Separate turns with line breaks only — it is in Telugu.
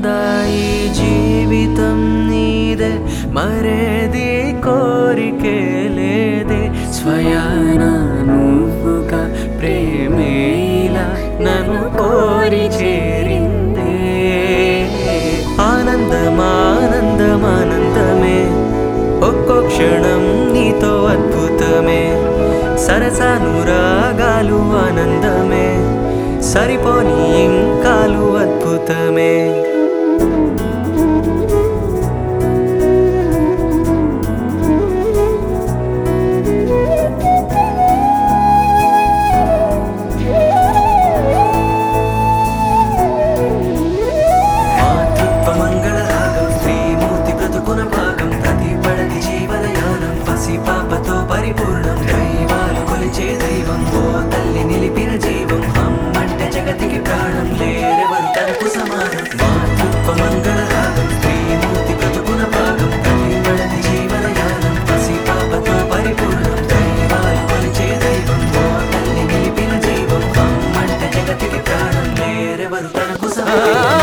కాదా ఈ జీవితం నీదే మరేది కోరికే లేదే స్వయాన నువ్వుగా ప్రేమే ఇలా నన్ను కోరి చేరిందే ఆనందం ఆనందం ఆనందమే ఒక్కో క్షణం నీతో అద్భుతమే సరసానురాగాలు ఆనందమే సరిపోని ఇంకాలు అద్భుతమే మాతృత్వ మంగళ రాగం శ్రీమూర్తి బ్రతుకున భాగం ప్రతి పడతి జీవనయానం పసి పాపతో పరిపూర్ణం దైవాలు కొలిచే దైవం ఓ తల్లి నిలిపిన జీవం అమ్మంటే జగతికి ప్రాణం లేరెవరు తనకు సమానం మాతృత్వ మంగళ రాగం శ్రీమూర్తి బ్రతుకున భాగం ప్రతి పడతి జీవనయానం పసి పాపతో పరిపూర్ణం దైవాలు కొలిచే దైవం ఓ తల్లి నిలిపిన జీవం అమ్మంటే జగతికి ప్రాణం లేరెవరు తనకు సమానం